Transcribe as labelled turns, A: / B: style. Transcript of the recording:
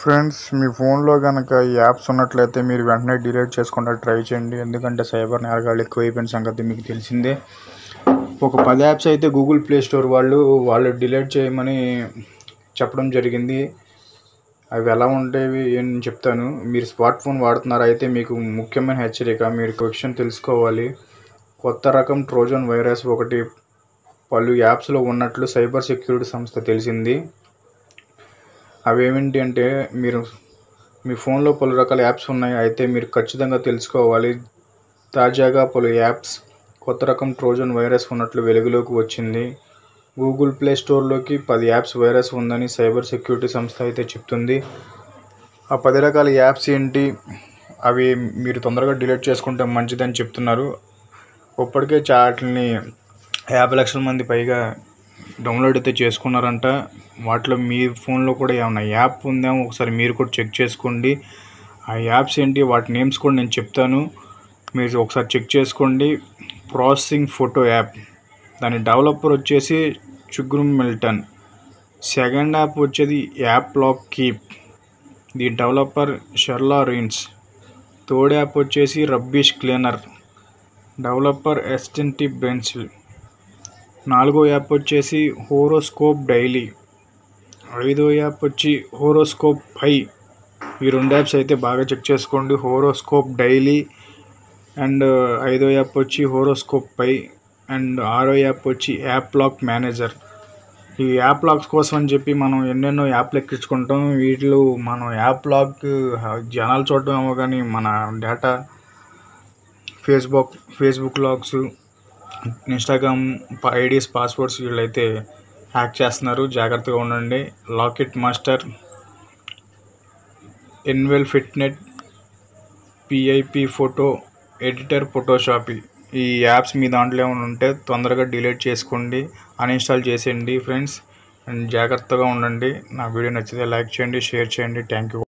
A: friends మీ ఫోన్లో కనుక ఈ యాప్స్ ఉన్నట్లయితే మీరు వెంటనే డిలీట్ చేసుకుంటా ట్రై చేయండి ఎందుకంటే సైబర్ నేరగాళ్ళు ఎక్కువైపోయిన సంగతి మీకు తెలిసిందే ఒక పది యాప్స్ అయితే గూగుల్ ప్లే స్టోర్ వాళ్ళు వాళ్ళు డిలీట్ చేయమని చెప్పడం జరిగింది అవి ఎలా ఉండేవి ఏం చెప్తాను మీరు స్మార్ట్ ఫోన్ వాడుతున్నారు అయితే మీకు ముఖ్యమైన హెచ్చరిక మీరు ఒక విషయం తెలుసుకోవాలి కొత్త రకం ట్రోజన్ వైరస్ ఒకటి పలు యాప్స్లో ఉన్నట్లు సైబర్ సెక్యూరిటీ సంస్థ తెలిసింది అవి ఏమిటి అంటే మీరు మీ ఫోన్లో పలు రకాల యాప్స్ ఉన్నాయి అయితే మీరు ఖచ్చితంగా తెలుసుకోవాలి తాజాగా పలు యాప్స్ కొత్త రకం ట్రోజన్ వైరస్ ఉన్నట్లు వెలుగులోకి వచ్చింది గూగుల్ ప్లే స్టోర్లోకి పది యాప్స్ వైరస్ ఉందని సైబర్ సెక్యూరిటీ సంస్థ అయితే చెప్తుంది ఆ పది రకాల యాప్స్ ఏంటి అవి మీరు తొందరగా డిలీట్ చేసుకుంటే మంచిదని చెప్తున్నారు ఇప్పటికే చాటిని యాభై లక్షల మంది పైగా డౌన్లోడ్ అయితే చేసుకున్నారంట వాటిలో మీ ఫోన్లో కూడా ఏమన్నా యాప్ ఉందేమో ఒకసారి మీరు కూడా చెక్ చేసుకోండి ఆ యాప్స్ ఏంటి వాటి నేమ్స్ కూడా నేను చెప్తాను మీరు ఒకసారి చెక్ చేసుకోండి ప్రాసెసింగ్ ఫోటో యాప్ దాని డెవలపర్ వచ్చేసి చుగ్రూమ్ మిల్టన్ సెకండ్ యాప్ వచ్చేది app lock keep the developer షెర్లా రీన్స్ థర్డ్ యాప్ వచ్చేసి రబ్బిష్ క్లీనర్ డెవలపర్ ఎస్టెంటి బెన్సిల్ నాలుగో యాప్ వచ్చేసి హోరోస్కోప్ డైలీ ఐదో యాప్ వచ్చి హోరోస్కోప్ పై ఈ రెండు యాప్స్ అయితే బాగా చెక్ చేసుకోండి హోరోస్కోప్ డైలీ అండ్ ఐదో యాప్ వచ్చి హోరోస్కోప్ పై అండ్ ఆరో యాప్ వచ్చి యాప్ లాక్ మేనేజర్ ఈ యాప్ లాక్స్ కోసం అని చెప్పి మనం ఎన్నెన్నో యాప్లు ఎక్కించుకుంటాం వీటిలో మనం యాప్ లాక్ జనాలు చూడడం ఏమో కానీ మన data Facebook Facebook locks Instagram IDs passwords వీళ్ళైతే హ్యాక్ చేస్తున్నారు జాగ్రత్తగా ఉండండి లాకెట్ మాస్టర్ ఎన్వెల్ ఫిట్నెట్ పిఐపి ఫోటో ఎడిటర్ ఫోటోషాప్ ఈ యాప్స్ మీ దాంట్లో ఏమైనా ఉంటే తొందరగా డిలీట్ చేసుకోండి అన్ఇన్స్టాల్ చేసేయండి ఫ్రెండ్స్ అండ్ జాగ్రత్తగా ఉండండి నా వీడియో నచ్చితే లైక్ చేయండి షేర్ చేయండి థ్యాంక్ యూ